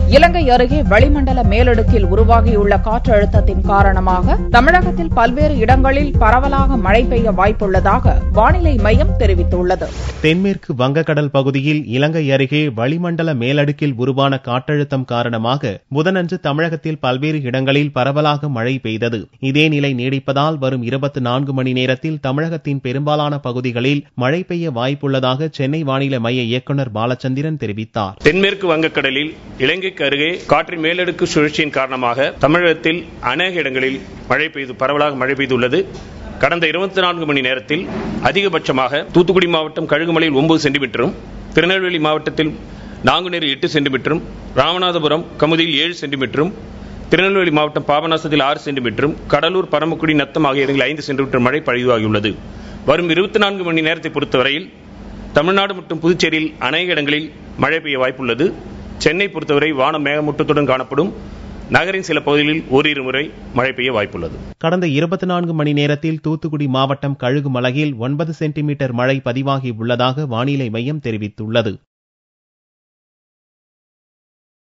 இலங்கை அருகே வளிமண்டல மேலடுக்கில் உருவாகியுள்ள காற்றழுத்தத்தின் காரணமாக தமிழகத்தில் பல்வேறு இடங்களில் பரவலாக மழை பெய்ய வாய்ப்புள்ளதாக வானிலை மையம் தெரிவித்துள்ளது தென்மேற்கு வங்கக்கடல் பகுதியில் இலங்கை அருகே வளிமண்டல மேலடுக்கில் உருவான காற்றழுத்தம் காரணமாக புதனன்று தமிழகத்தில் பல்வேறு இடங்களில் பரவலாக மழை பெய்தது இதே நிலை நீடிப்பதால் வரும் இருபத்தி நான்கு மணி நேரத்தில் தமிழகத்தின் பெரும்பாலான பகுதிகளில் மழை பெய்ய வாய்ப்புள்ளதாக சென்னை வானிலை மைய இயக்குநர் பாலச்சந்திரன் தெரிவித்தார் தென்மேற்கு வங்கக்கடலில் இலங்கைக்கு அருகே காற்றின் மேலடுக்கு சுழற்சியின் காரணமாக தமிழகத்தில் அநேக இடங்களில் மழை பெய்து பரவலாக மழை பெய்துள்ளது கடந்த இருபத்தி நான்கு மணி நேரத்தில் அதிகபட்சமாக தூத்துக்குடி மாவட்டம் கழுகுமலையில் ஒன்பது சென்டிமீட்டரும் திருநெல்வேலி மாவட்டத்தில் நாங்குநேரி எட்டு சென்டிமீட்டரும் ராமநாதபுரம் கமுதியில் ஏழு சென்டிமீட்டரும் திருநெல்வேலி மாவட்டம் பாபநாசத்தில் ஆறு சென்டிமீட்டரும் கடலூர் பரமக்குடி நத்தம் ஆகிய இடங்களில் ஐந்து சென்டிமீட்டர் மழை பதிவாகியுள்ளது வரும் இருபத்தி நான்கு மணி நேரத்தை பொறுத்தவரையில் தமிழ்நாடு மற்றும் புதுச்சேரியில் அநேக இடங்களில் மழை பெய்ய வாய்ப்புள்ளது சென்னை பொறுத்தவரை வானம் மேகமூட்டத்துடன் காணப்படும் நகரின் சில பகுதிகளில் ஓரிரு முறை மழை பெய்ய வாய்ப்புள்ளது கடந்த இருபத்தி நான்கு மணி நேரத்தில் தூத்துக்குடி மாவட்டம் கழுகுமலையில் ஒன்பது சென்டிமீட்டர் மழை பதிவாகி உள்ளதாக வானிலை மையம் தெரிவித்துள்ளது